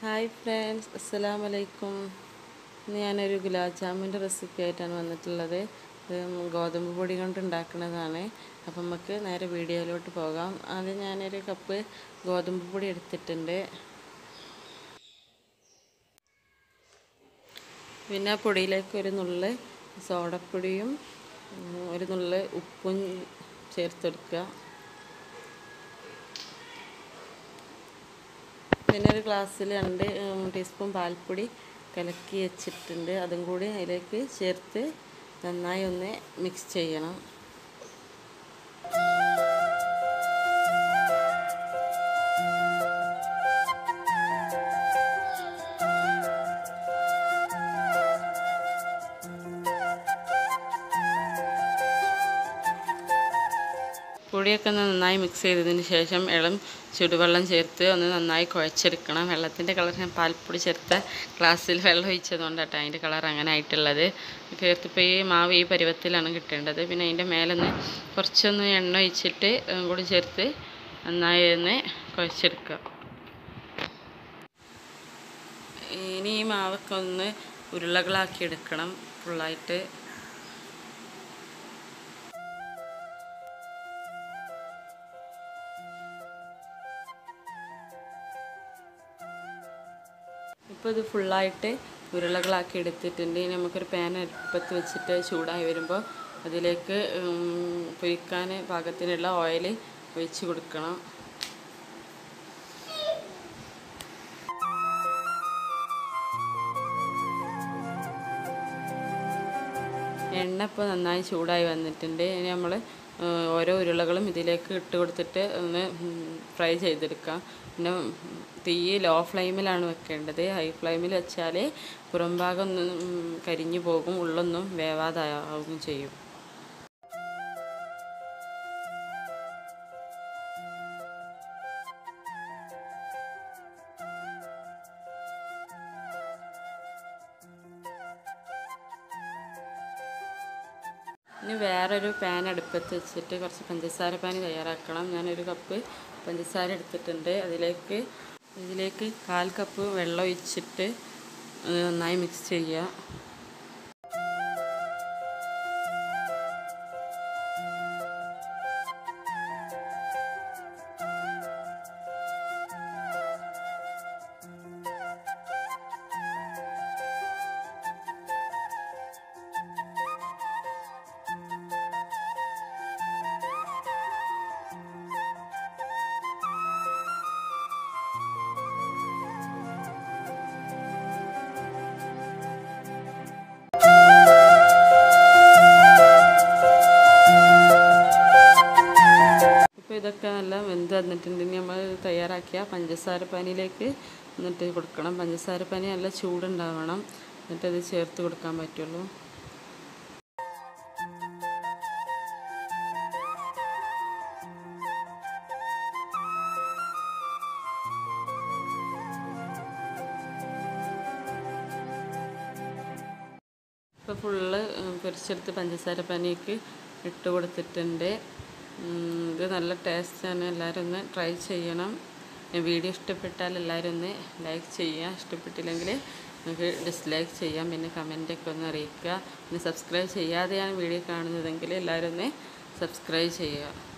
hi friends അസ്സലാം വലൈക്കും ഇന്ന് ഞാനൊരു ഗുലാബ് ജാമുൻ്റെ റെസിപ്പി ആയിട്ടാണ് വന്നിട്ടുള്ളത് ഇത് ഗോതമ്പ് പൊടി കൊണ്ട് ഉണ്ടാക്കുന്നതാണ് അപ്പം നമുക്ക് നേരെ വീഡിയോയിലോട്ട് പോകാം ആദ്യം ഞാനൊരു കപ്പ് ഗോതമ്പ് പൊടി എടുത്തിട്ടുണ്ട് പിന്നെ ആ പൊടിയിലേക്ക് ഒരു നുള്ള് സോഡപ്പൊടിയും ഒരു നുള്ള് ഉപ്പും ചേർത്തെടുക്കുക പിന്നെ ഒരു ഗ്ലാസ്സിൽ രണ്ട് ടീസ്പൂൺ പാൽപ്പൊടി കലക്കി വെച്ചിട്ടുണ്ട് അതും കൂടി അതിലേക്ക് ചേർത്ത് നന്നായി ഒന്ന് മിക്സ് ചെയ്യണം പൊടിയൊക്കെ നന്നായി മിക്സ് ചെയ്തതിന് ശേഷം ഇളം ചുടുവെള്ളം ചേർത്ത് ഒന്ന് നന്നായി കുഴച്ചെടുക്കണം വെള്ളത്തിൻ്റെ കളർ ഞാൻ പാൽപ്പൊടി ചേർത്ത ഗ്ലാസ്സിൽ വെള്ളം ഒഴിച്ചതുകൊണ്ടാട്ടോ അതിൻ്റെ കളർ അങ്ങനെ ആയിട്ടുള്ളത് ചേർത്തിപ്പോൾ ഈ മാവ് ഈ പരുവത്തിലാണ് കിട്ടേണ്ടത് പിന്നെ അതിൻ്റെ മേലൊന്ന് കുറച്ചൊന്ന് എണ്ണ ഒഴിച്ചിട്ട് കൂടി ചേർത്ത് നന്നായി ഒന്ന് കുഴച്ചെടുക്കുക ഇനി ഈ മാവൊക്കെ ഒന്ന് ഉരുളകളാക്കി എടുക്കണം ഫുള്ളായിട്ട് ഇപ്പോൾ ഇത് ഫുള്ളായിട്ട് ഉരുളകളാക്കി എടുത്തിട്ടുണ്ട് ഇനി നമുക്കൊരു പാൻ അടുപ്പത്ത് വെച്ചിട്ട് ചൂടായി വരുമ്പോൾ അതിലേക്ക് പൊരിക്കാൻ പാകത്തിനുള്ള ഓയിൽ ഒഴിച്ച് കൊടുക്കണം എണ്ണ ഇപ്പോൾ നന്നായി ചൂടായി വന്നിട്ടുണ്ട് ഇനി നമ്മൾ ഓരോ ഉരുളകളും ഇതിലേക്ക് ഇട്ട് കൊടുത്തിട്ട് ഒന്ന് ഫ്രൈ ചെയ്തെടുക്കാം പിന്നെ തീ ലോ ഫ്ലെയിമിലാണ് വെക്കേണ്ടത് ഹൈ ഫ്ലെയിമിൽ വെച്ചാൽ പുറംഭാഗം ഒന്നും കരിഞ്ഞു പോകും ഉള്ളൊന്നും വേവാതാവുകയും ചെയ്യും ഇനി വേറൊരു പാൻ അടുപ്പത്ത് വെച്ചിട്ട് കുറച്ച് പഞ്ചസാര പാനി തയ്യാറാക്കണം ഞാനൊരു കപ്പ് പഞ്ചസാര എടുത്തിട്ടുണ്ട് അതിലേക്ക് ഇതിലേക്ക് കാൽ കപ്പ് വെള്ളം ഒഴിച്ചിട്ട് നന്നായി മിക്സ് ചെയ്യുക ഇപ്പോൾ ഇതൊക്കെ നല്ല വെന്ത് വന്നിട്ടുണ്ടെങ്കിൽ നമ്മൾ തയ്യാറാക്കിയ പഞ്ചസാര പാനിയിലേക്ക് എന്നിട്ട് കൊടുക്കണം പഞ്ചസാര പാനി നല്ല ചൂടുണ്ടാവണം എന്നിട്ടത് ചേർത്ത് കൊടുക്കാൻ പറ്റുള്ളൂ ഇപ്പോൾ ഫുള്ള് പൊരിച്ചെടുത്ത് പഞ്ചസാര പനിക്ക് ഇട്ട് കൊടുത്തിട്ടുണ്ട് ഇത് നല്ല ടേസ്റ്റാണ് എല്ലാവരും ഒന്ന് ട്രൈ ചെയ്യണം വീഡിയോ ഇഷ്ടപ്പെട്ടാൽ എല്ലാവരും ഒന്ന് ലൈക്ക് ചെയ്യുക ഇഷ്ടപ്പെട്ടില്ലെങ്കിൽ നിങ്ങൾക്ക് ഡിസ്ലൈക്ക് ചെയ്യാം പിന്നെ കമൻറ്റൊക്കെ ഒന്ന് അറിയിക്കുക പിന്നെ സബ്സ്ക്രൈബ് ചെയ്യാതെയാണ് വീഡിയോ കാണുന്നതെങ്കിൽ എല്ലാവരും ഒന്ന് സബ്സ്ക്രൈബ് ചെയ്യുക